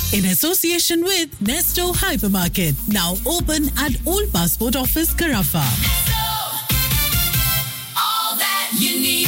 in association with Nesto Hypermarket, now open at Old Passport Office, Carafa. all that you need.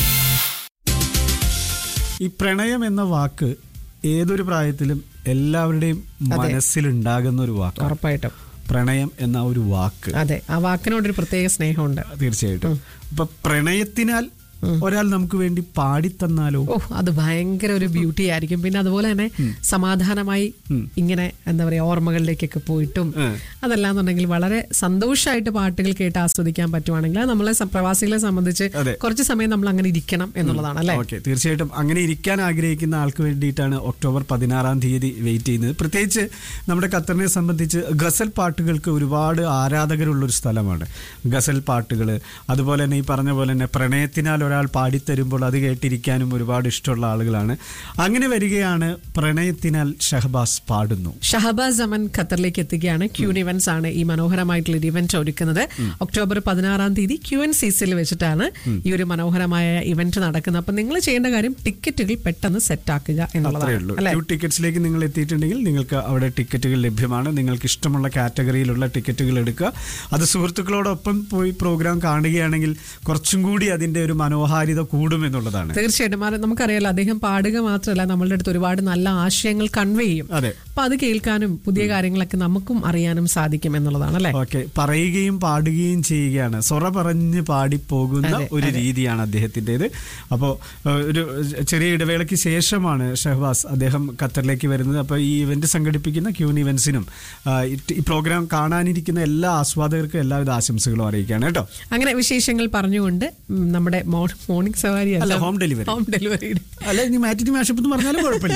ഈ പ്രണയം എന്ന വാക്ക് ഏതൊരു പ്രായത്തിലും എല്ലാവരുടെയും മനസ്സിലുണ്ടാകുന്ന ഒരു വാക്കാണ് ഉറപ്പായിട്ടും പ്രണയം എന്ന ഒരു വാക്ക് അതെ ആ വാക്കിനോടൊരു പ്രത്യേക സ്നേഹമുണ്ട് തീർച്ചയായിട്ടും അപ്പൊ പ്രണയത്തിനാൽ ഒരാൾ നമുക്ക് വേണ്ടി പാടിത്തന്നാലോ ഓ അത് ഭയങ്കര ഒരു ബ്യൂട്ടി ആയിരിക്കും പിന്നെ അതുപോലെ തന്നെ സമാധാനമായി ഇങ്ങനെ എന്താ പറയാ ഓർമ്മകളിലേക്കൊക്കെ പോയിട്ടും ഉം. അതല്ലാന്നുണ്ടെങ്കിൽ വളരെ സന്തോഷമായിട്ട് പാട്ടുകൾ കേട്ട് ആസ്വദിക്കാൻ പറ്റുവാണെങ്കിൽ അത് നമ്മളെ സ- പ്രവാസികളെ സംബന്ധിച്ച് അതെ. കുറച്ച് സമയം നമ്മൾ അങ്ങനെ ഇരിക്കണം എന്നുള്ളതാണ് അല്ലെ ഓക്കെ തീർച്ചയായിട്ടും അങ്ങനെ ഇരിക്കാൻ ആഗ്രഹിക്കുന്ന ആൾക്ക് വേണ്ടിയിട്ടാണ് ഒക്ടോബർ പതിനാറാം തീയതി വെയിറ്റ് ചെയ്യുന്നത് പ്രത്യേകിച്ച് നമ്മുടെ ഖത്തറിനെ സംബന്ധിച്ച് ഗസൽ പാട്ടുകൾക്ക് ഒരുപാട് ആരാധകരുള്ള ഒരു സ്ഥലമാണ് ഗസൽ പാട്ടുകൾ അതുപോലെ തന്നെ ഈ പറഞ്ഞ പോലെ തന്നെ പ്രണയത്തിനാൽ ഒരാൾ പാടിത്തരുമ്പോൾ അത് കേട്ടിരിക്കാനും ഒരുപാട് ഇഷ്ടമുള്ള ആളുകളാണ് അങ്ങനെ വരികയാണ് പ്രണയത്തിനാൽ ഷഹബാസ് പാടുന്നു ഷഹബാസ് അമൻ ഖത്തറിലേക്ക് എത്തുകയാണ് ക്യൂൻ ഇവന്റ്സ് ആണ് ഈ മനോഹരമായിട്ടുള്ള ഒരു ഇവന്റ് ഒരുക്കുന്നത് ഒക്ടോബർ പതിനാറാം തീയതി ക്യു എൻ സി സിയിൽ വെച്ചിട്ടാണ് ഈ ഒരു മനോഹരമായ ഇവന്റ് നടക്കുന്നത് അപ്പൊ നിങ്ങൾ ചെയ്യേണ്ട കാര്യം ടിക്കറ്റുകൾ പെട്ടെന്ന് സെറ്റ് ആക്കുക അത്രേ എന്നുള്ളതാണ് ഉള്ളൂ അല്ലെ ക്യൂ ടിക്കറ്റ്സിലേക്ക് നിങ്ങൾ എത്തിയിട്ടുണ്ടെങ്കിൽ നിങ്ങൾക്ക് അവിടെ ടിക്കറ്റുകൾ ലഭ്യമാണ് നിങ്ങൾക്ക് ഇഷ്ടമുള്ള കാറ്റഗറിയിലുള്ള ടിക്കറ്റുകൾ എടുക്കുക അത് സുഹൃത്തുക്കളോടൊപ്പം പോയി പ്രോഗ്രാം കാണുകയാണെങ്കിൽ കുറച്ചും കൂടി അതിന്റെ ഒരു മനോഹാരിത കൂടും എന്നുള്ളതാണ് തീർച്ചയായിട്ടും അത് നമുക്കറിയാലോ അദ്ദേഹം പാടുക മാത്രമല്ല നമ്മളുടെ അടുത്ത് ഒരുപാട് നല്ല ആശയങ്ങൾ കൺവേ ചെയ്യും അതെ അപ്പൊ അത് കേൾക്കാനും പുതിയ കാര്യങ്ങളൊക്കെ നമുക്കും അറിയാനും സാധിക്കും എന്നുള്ളതാണ് അല്ലെ ഓക്കെ പറയുകയും പാടുകയും ചെയ്യുകയാണ് സൊറ പറഞ്ഞ് പാടിപ്പോകുന്ന അതെ, ഒരു രീതിയാണ് അദ്ദേഹത്തിൻ്റെത് അപ്പോൾ ഒരു ചെറിയ ഇടവേളയ്ക്ക് ശേഷമാണ് ഷഹബാസ് അദ്ദേഹം ഖത്തറിലേക്ക് വരുന്നത് അപ്പോൾ ഈ ഇവന്റ് സംഘടിപ്പിക്കുന്ന ക്യൂൻ ഇവന്റ്സിനും ആ, ഈ- ഈ പ്രോഗ്രാം കാണാനിരിക്കുന്ന എല്ലാ ആസ്വാദകർക്കും എല്ലാവിധ ആശംസകളും അറിയിക്കുകയാണ് കേട്ടോ അങ്ങനെ വിശേഷങ്ങൾ പറഞ്ഞുകൊണ്ട് ഉം, നമ്മുടെ മോർണിംഗ് സവാരി അല്ല, home delivery. ഹോം ഡെലിവറിയുടെ അല്ല ഇനി മാറ്റിന് മാഷപ്പ് എന്ന് പറഞ്ഞാലും കുഴപ്പമില്ല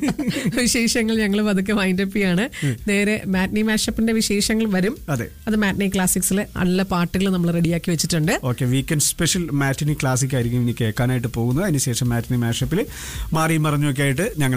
വിശേഷങ്ങൾ ഞങ്ങൾ പതുക്കെ വൈൻഡപ്പ് ചെയ്യാണ് നേരെ മാറ്റ്നി മാഷപ്പിന്റെ വിശേഷങ്ങൾ വരും അതെ അത് മാറ്റ്നി ക്ലാസിക്സിലെ നല്ല പാട്ടുകൾ നമ്മൾ റെഡിയാക്കി വെച്ചിട്ടുണ്ട് okay weekend special matinee classic ആയിരിക്കും ഇനി കേൾക്കാനായിട്ട് പോകുന്നത് അതിനുശേഷം മാറ്റിനി മാഷപ്പിൽ മാറി മറിഞ്ഞൊക്കെ ആയിട്ട് ഞങ്ങൾ